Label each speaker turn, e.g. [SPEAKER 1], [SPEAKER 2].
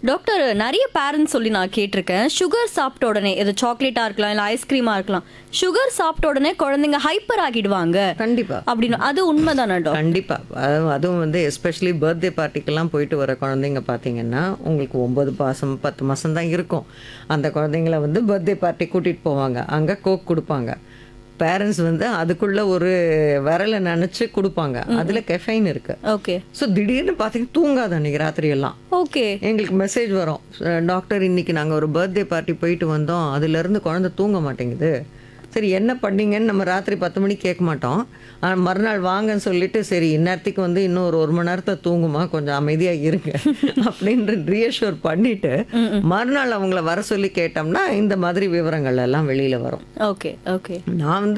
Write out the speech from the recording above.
[SPEAKER 1] doctor நிறைய parents சொல்லி நான் கேட்டிருக்கேன் சுகர் சாப்பிட்ட உடனே இது சாக்லேட்டா இருக்கலாம் இல்ல ஐஸ்கிரீமா இருக்கலாம் சுகர் சாப்பிட்ட உடனே குழந்தைங்க ஹைப்பர் ஆகிடுவாங்க
[SPEAKER 2] கண்டிப்பா
[SPEAKER 1] அப்படின்னு அது உண்மைதானே டாக்டர்
[SPEAKER 2] கண்டிப்பா அதுவும் அதுவும் வந்து எஸ்பெஷலி பர்த்டே பார்ட்டிக்கெல்லாம் போயிட்டு வர குழந்தைங்க பார்த்தீங்கன்னா உங்களுக்கு ஒன்பது மாசம் பத்து மாசம் தான் இருக்கும் அந்த குழந்தைங்கள வந்து பர்த்டே பார்ட்டி கூட்டிட்டு போவாங்க அங்க கோக் கொடுப்பாங்க பேரண்ட்ஸ் வந்து அதுக்குள்ள ஒரு விரலை நினைச்சு கொடுப்பாங்க அதுல கெஃபைன் இருக்கு
[SPEAKER 1] ஓகே
[SPEAKER 2] ஸோ திடீர்னு பார்த்தீங்கன்னா தூங்காது அன்னைக்கு ராத்திரி எல்லாம்
[SPEAKER 1] ஓகே
[SPEAKER 2] எங்களுக்கு மெசேஜ் வரும் டாக்டர் இன்னைக்கு நாங்கள் ஒரு பர்த்டே பார்ட்டி போயிட்டு வந்தோம் அதுலேருந்து குழந்தை தூங்க மாட்டேங்குது சரி என்ன பண்ணீங்கன்னு நம்ம ராத்திரி பத்து மணிக்கு கேட்க மாட்டோம் ஆனால் மறுநாள் வாங்கன்னு சொல்லிட்டு சரி இந்நேரத்துக்கு வந்து இன்னும் ஒரு ஒரு மணி நேரத்தை தூங்குமா கொஞ்சம் அமைதியாக இருங்க அப்படின்ற ரீஅஷூர் பண்ணிட்டு மறுநாள் அவங்கள வர சொல்லி கேட்டோம்னா இந்த மாதிரி விவரங்கள் எல்லாம் வெளியில் வரும்
[SPEAKER 1] ஓகே ஓகே
[SPEAKER 2] நான் வந்து